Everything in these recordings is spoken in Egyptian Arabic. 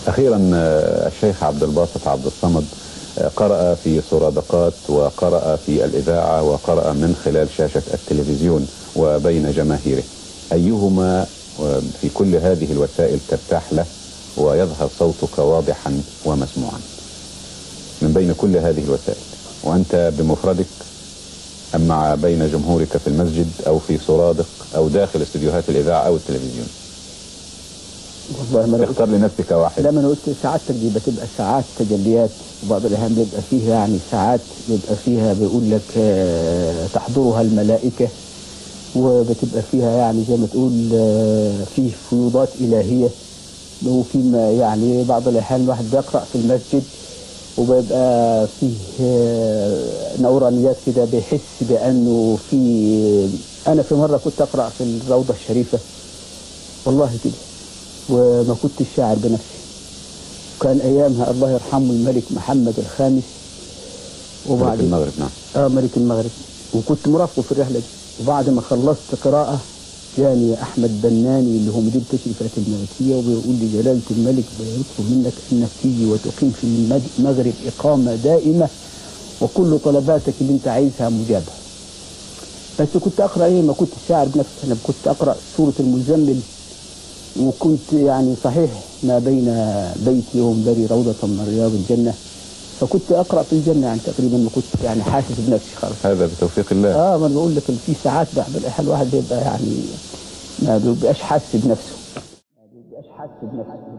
أخيرا آه، الشيخ عبد الباسط عبد الصمد آه، قرأ في سرادقات وقرأ في الإذاعة وقرأ من خلال شاشة التلفزيون وبين جماهيره أيهما آه، في كل هذه الوسائل ترتاح له ويظهر صوتك واضحا ومسموعا من بين كل هذه الوسائل وأنت بمفردك أم مع بين جمهورك في المسجد أو في سرادق أو داخل استديوهات الإذاعة أو التلفزيون والله ما أنا قلت اختار لنفسك واحد لما انا قلت ساعاتك دي بتبقى ساعات تجليات وبعض الاحيان بيبقى فيها يعني ساعات بيبقى فيها بيقول لك آه، تحضرها الملائكه وبتبقى فيها يعني زي ما تقول آه، فيه فيوضات الهيه وفي ما يعني بعض الاحيان الواحد بيقرا في المسجد وبيبقى فيه آه، نورانيات كده بيحس بانه في انا في مره كنت اقرا في الروضه الشريفه والله كده وما كنتش شاعر بنفسي كان ايامها الله يرحمه الملك محمد الخامس في وبعد المغرب نعم اه ملك المغرب وكنت مرافقه في الرحله دي وبعد ما خلصت قراءه جاني احمد بناني اللي هو مدير التشريفات الملكيه وبيقول لي جلاله الملك بيطلب منك انك تيجي وتقيم في المد- المغرب اقامه دائمه وكل طلباتك اللي انت عايزها مجابه. بس كنت اقرا ايه ما كنت شاعر بنفسي انا كنت اقرا سوره المزمل وكنت يعني صحيح ما بين بيتي ومنبري روضة من رياض الجنة فكنت أقرأ في الجنة يعني تقريبا ما كنت يعني حاسس بنفسي خالص هذا بتوفيق الله اه ما أنا بقول لك في ساعات بعد الأحيان الواحد بيبقى يعني ما بيبقاش حاسس بنفسه ما بيبقاش حاسس بنفسه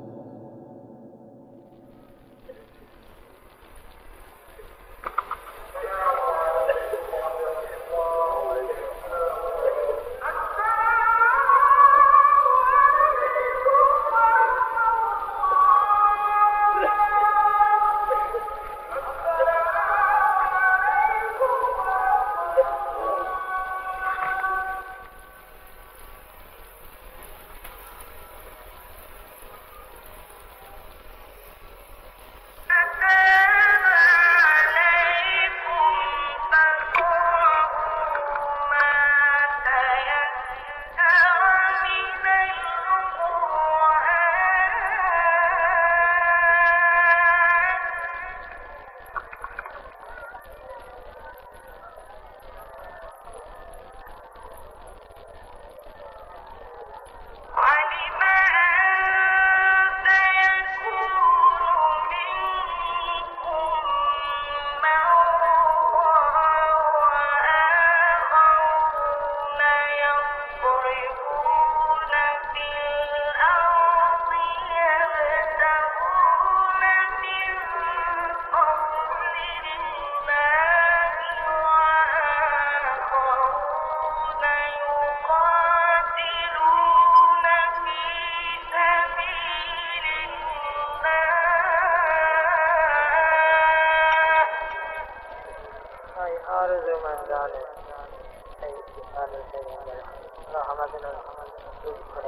أي أرجو من ذلك أي سؤال شيء رحمة